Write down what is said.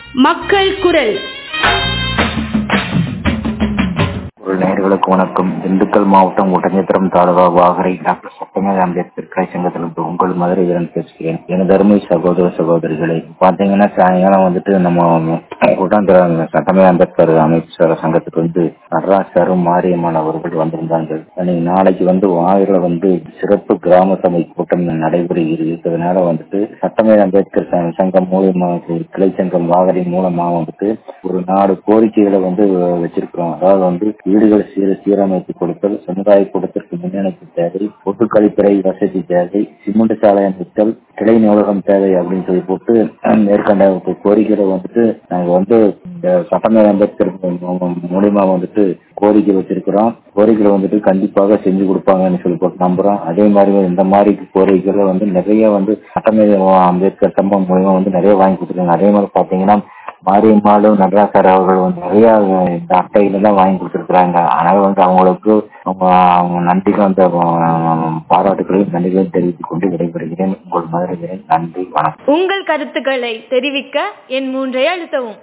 மக்கள் குரல் ஒரு நேயர்களுக்கு வணக்கம் திண்டுக்கல் மாவட்டம் ஒட்டஞ்சத்திரம் தாலுகா வாகரை டாக்டர் சட்டமேத அம்பேத்கர் கலை சங்கத்திலிருந்து உங்கள் மதுரை வீரன் பேசுகிறேன் எனது அருமை சகோதர சகோதரிகளை பாத்தீங்கன்னா சாயங்காலம் வந்துட்டு நம்ம ஒட்டஞ்சத்திரம் சட்டமேத அம்பேத்கர் அமைப்பு சங்கத்துக்கு வந்து நடராஜ் சாரும் மாரியம்மன் அவர்கள் வந்திருந்தாங்க அன்னைக்கு நாளைக்கு வந்து வாயில வந்து சிறப்பு கிராம சபை கூட்டம் நடைபெற இருக்கிறதுனால வந்துட்டு சட்டமேத அம்பேத்கர் ச- சங்கம் மூலியமா கிளை சங்கம் வாகரை மூலமா வந்துட்டு ஒரு நாடு கோரிக்கைகளை வந்து வச்சிருக்கிறோம் அதாவது வந்து வீடுகள் சீர சீரமைத்து கொடுத்தல் சமுதாய கூட்டத்திற்கு முன்னணிப்பு தேவை பொது கழிப்பறை வசதி தேவை சிமெண்ட் சாலை அமைத்தல் கிளை நூலகம் தேவை அப்படின்னு சொல்லி போட்டு அஹ், மேற்கண்ட கோரிக்கைகளை வந்துட்டு நாங்க வந்து இந்த சட்டமேத அம்பேத்கர் மூ- மூலியமா வந்துட்டு கோரிக்கை வச்சிருக்கிறோம் கோரிக்கைகளை வந்துட்டு கண்டிப்பாக செஞ்சு கொடுப்பாங்கன்னு சொல்லி போட்டு நம்புறோம் அதே மாதிரி இந்த மாதிரி கோரிக்கைகளை வந்து நிறைய வந்து சட்டமேத அம்பேத்கர் சம்பவம் மூலியமா வந்து நிறைய வாங்கி கொடுத்துருக்காங்க அதே மாதிரி பாத்தீங்கன்னா மாரியம்மாளும் நடராசர் அவர்கள் வந்து நிறைய இந்த அட்டைகள் எல்லாம் வாங்கி கொடுத்துருக்காங்க அதனால வந்து அவங்களுக்கு அவங்க அவங்க நன்றிக்கும் அந்த அஹ், பாராட்டுகளையும் நன்றிகளையும் தெரிவித்துக் கொண்டு விடைபெறுகிறேன் உங்கள் மதுரை நன்றி வணக்கம் உங்கள் கருத்துக்களை தெரிவிக்க என் மூன்றை அழுத்தவும்